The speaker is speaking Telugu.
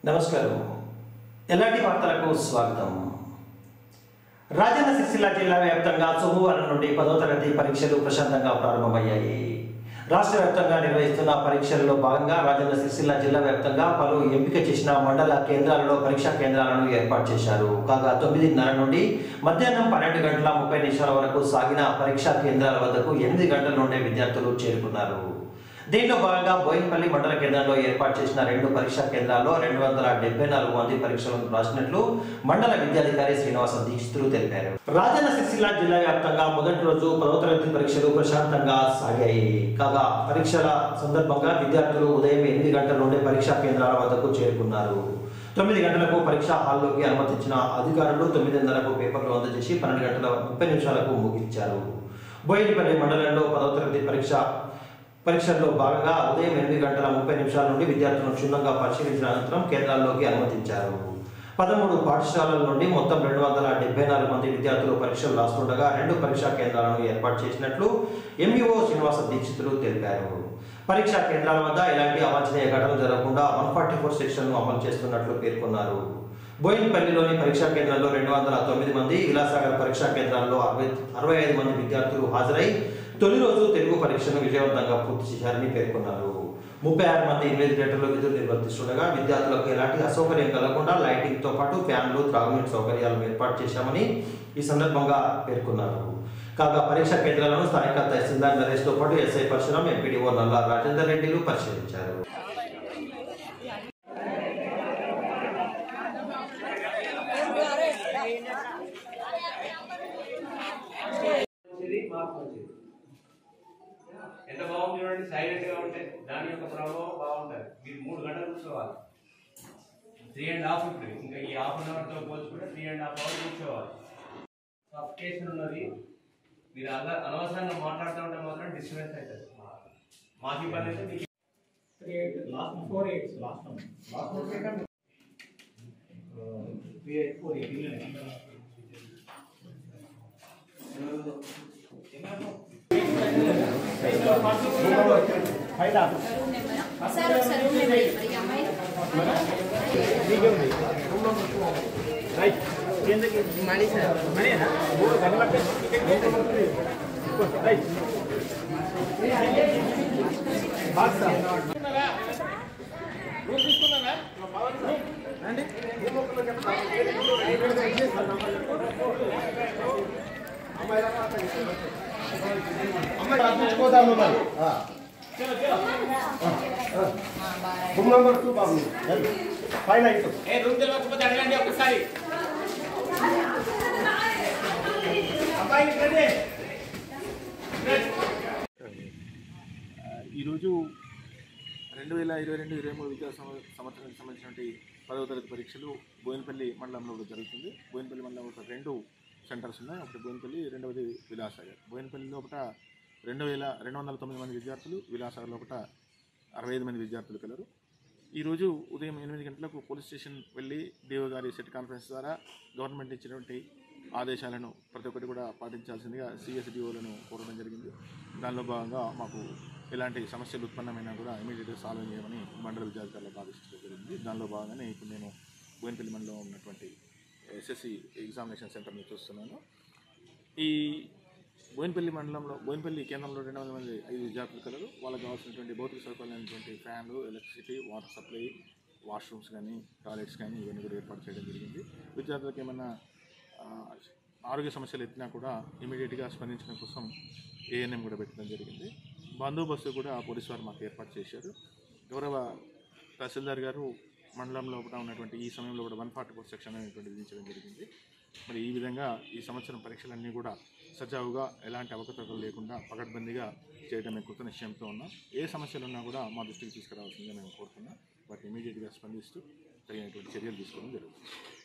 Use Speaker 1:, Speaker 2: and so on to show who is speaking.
Speaker 1: నమస్కారం ఎలాంటి వార్తలకు స్వాగతం రాజన్న సిరిసిల్ల జిల్లా వ్యాప్తంగా సోమవారం నుండి పదో తరగతి పరీక్షలు ప్రశాంతంగా ప్రారంభమయ్యాయి రాష్ట్ర వ్యాప్తంగా నిర్వహిస్తున్న పరీక్షల్లో భాగంగా రాజన్న సిరిసిల్ల జిల్లా వ్యాప్తంగా పలు ఎంపిక చేసిన మండల కేంద్రాలలో పరీక్షా కేంద్రాలను ఏర్పాటు చేశారు కాగా తొమ్మిదిన్నర నుండి మధ్యాహ్నం పన్నెండు గంటల ముప్పై నిమిషాల వరకు సాగిన పరీక్షా కేంద్రాల వద్దకు ఎనిమిది గంటల నుండే విద్యార్థులు చేరుకున్నారు దీనిలో భాగంగా బోయినపల్లి మండల కేంద్రంలో ఏర్పాటు చేసిన రెండు పరీక్షా కేంద్రాల్లో రెండు వందల డెబ్బై నాలుగు మంది పరీక్షలను రాసినట్లు మండల విద్యాధికారి శ్రీనివాస దీక్షితులు తెలిపారు రాజన్న సిరిసిల్ల జిల్లా వ్యాప్తంగా మొదటి రోజు పదవ తరగతి పరీక్షలు ప్రశాంతంగా సాగాయి కాగా పరీక్షల సందర్భంగా విద్యార్థులు ఉదయం ఎనిమిది గంటల నుండి పరీక్షా కేంద్రాల వద్దకు చేరుకున్నారు తొమ్మిది గంటలకు పరీక్షా హాల్లోకి అనుమతించిన అధికారులు తొమ్మిదిన్నరకు పేపర్లు అందజేసి పన్నెండు గంటల ముప్పై నిమిషాలకు ముగించారు బోయినపల్లి మండలంలో పదవ తరగతి పరీక్ష పరీక్షల్లో భాగంగా ఉదయం ఎనిమిది గంటల ముప్పై నిమిషాల నుండి విద్యార్థులను క్షుణ్ణంగా పరిశీలించిన అనంతరం కేంద్రాల్లోకి అనుమతించారు పదమూడు పాఠశాలల నుండి మొత్తం రెండు వందల డెబ్బై నాలుగు మంది విద్యార్థులు పరీక్షలు రాస్తుండగా రెండు పరీక్షా కేంద్రాలను ఏర్పాటు చేసినట్లు ఎంఈఓ శ్రీనివాస దీక్షితులు తెలిపారు పరీక్షా కేంద్రాల వద్ద ఎలాంటి అవాంఛనీయ ఘటనలు జరగకుండా వన్ ఫార్టీ ఫోర్ సెక్షన్ను అమలు చేస్తున్నట్లు పేర్కొన్నారు బోయిన్పల్లిలోని పరీక్షా కేంద్రంలో రెండు వందల తొమ్మిది మంది విలాసాగర్ పరీక్షా కేంద్రాల్లో అరవై అరవై ఐదు మంది విద్యార్థులు హాజరై తొలి రోజు తెలుగు పరీక్షను విజయవంతంగా పూర్తి చేశారని పేర్కొన్నారు ముప్పై ఆరు మంది ఇన్వెస్టిగేటర్లు విధులు నిర్వర్తిస్తుండగా విద్యార్థులకు ఎలాంటి అసౌకర్యం కలగకుండా లైటింగ్ తో పాటు ఫ్యాన్లు త్రాగునీటి సౌకర్యాలను ఏర్పాటు చేశామని ఈ సందర్భంగా పేర్కొన్నారు కాగా పరీక్షా కేంద్రాలను స్థానిక తహసీల్దార్ నరేష్ తో పాటు ఎస్ఐ పరశురాం ఎంపీడీఓ నల్లా రాజేందర్ రెడ్డిలు పరిశీలించారు
Speaker 2: మంచిది మార్పు మంచిది ఎంత బాగుంది చూడండి సైలెంట్ గా ఉంటే దాని యొక్క ప్రభావం బాగుంటుంది మీరు మూడు గంటలు కూర్చోవాలి త్రీ అండ్ హాఫ్ ఇప్పుడు ఇంకా ఈ హాఫ్ అన్ అవర్ తో పోల్చుకుంటే త్రీ అండ్ హాఫ్ అవర్ కూర్చోవాలి సఫికేషన్ ఉన్నది మీరు అలా అనవసరంగా మాట్లాడుతూ ఉంటే మాత్రం డిస్టర్బెన్స్ అవుతుంది మాకు ఇబ్బంది అయితే మీకు
Speaker 3: three eight, last one, four eights, last one. Last one, second. Uh, three eight, four eight, eleven. Five down.
Speaker 4: Sir ఒకసారి రూమ్ నెంబర్ చెప్పండి ఈ అమ్మాయి
Speaker 3: Right. మణి సార్ మణినా మూడు గంటలకి రైట్ బాక్స్ సార్ రూమ్ తీసుకున్నారా రండి రూమ్ ఒకళ్ళు అమ్మాయి రాసుకోదాము మరి రూమ్ నెంబర్ టూ బాబు ఫైవ్ నైన్ టూ
Speaker 5: ఏ రూమ్ తెలియకపోతే అడగండి ఒకసారి
Speaker 3: అబ్బాయి రెడీ
Speaker 6: ఈరోజు రెండు వేల ఇరవై రెండు ఇరవై మూడు విద్యా సంవ- సంవత్సరానికి సంబంధించినటువంటి పదవ తరగతి పరీక్షలు బోయినపల్లి మండలంలో కూడా జరుగుతుంది బోయినపల్లి మండలంలో ఒక రెండు సెంటర్స్ ఉన్నాయి ఒకటి బోయినపల్లి రెండవది విలాసాగర్ బోయినపల్లి లోపల రెండు వేల రెండు వందల తొమ్మిది మంది విద్యార్థులు విలాసాగర్ లోపల అరవై ఐదు మంది విద్యార్థులు కలరు ఈరోజు ఉదయం ఎనిమిది గంటలకు పోలీస్ స్టేషన్ వెళ్ళి డిఓ గారి సెట్ కాన్ఫరెన్స్ ద్వారా గవర్నమెంట్ ఇచ్చినటువంటి ఆదేశాలను ప్రతి ఒక్కటి కూడా పాటించాల్సిందిగా సిఎస్డిఓలను కోరడం జరిగింది దానిలో భాగంగా మాకు ఎలాంటి సమస్యలు ఉత్పన్నమైనా కూడా ఇమీడియట్గా సాల్వ్ చేయమని మండల విద్యాధికారులకు ఆదేశించడం జరిగింది దానిలో భాగంగానే ఇప్పుడు నేను బోయినపల్లి మండలంలో ఉన్నటువంటి ఎస్ఎస్సి ఎగ్జామినేషన్ సెంటర్ని చూస్తున్నాను ఈ బోయినపల్లి మండలంలో బోయినపల్లి కేంద్రంలో రెండు వందల మంది ఐదు విద్యార్థులు కలరు వాళ్ళకి కావాల్సినటువంటి భౌతిక సౌకర్యాలైనటువంటి ఫ్యాన్లు ఎలక్ట్రిసిటీ వాటర్ సప్లై వాష్రూమ్స్ కానీ టాయిలెట్స్ కానీ ఇవన్నీ కూడా ఏర్పాటు చేయడం జరిగింది విద్యార్థులకు ఏమైనా ఆ, ఆరోగ్య సమస్యలు ఎత్తినా కూడా ఇమీడియట్గా స్పందించడం కోసం ఏఎన్ఎం కూడా పెట్టడం జరిగింది బందోబస్తు కూడా పోలీసు వారు మాకు ఏర్పాటు చేశారు గౌరవ తహసీల్దార్ గారు మండలంలో కూడా ఉన్నటువంటి ఈ సమయంలో కూడా వన్ ఫార్టీ ఫోర్ సెక్షన్ అనేటువంటి విధించడం జరిగింది మరి ఈ విధంగా ఈ సంవత్సరం పరీక్షలన్నీ కూడా సజావుగా ఎలాంటి అవకతవకలు లేకుండా పకడ్బందీగా చేయడం మేము కృత నిశ్చయంతో ఉన్నాం ఏ సమస్యలు ఉన్నా కూడా మా దృష్టికి తీసుకురావాల్సిందిగా మేము కోరుతున్నాం వాటిని ఇమీడియట్గా స్పందిస్తూ తగినటువంటి చర్యలు తీసుకోవడం జరుగుతుంది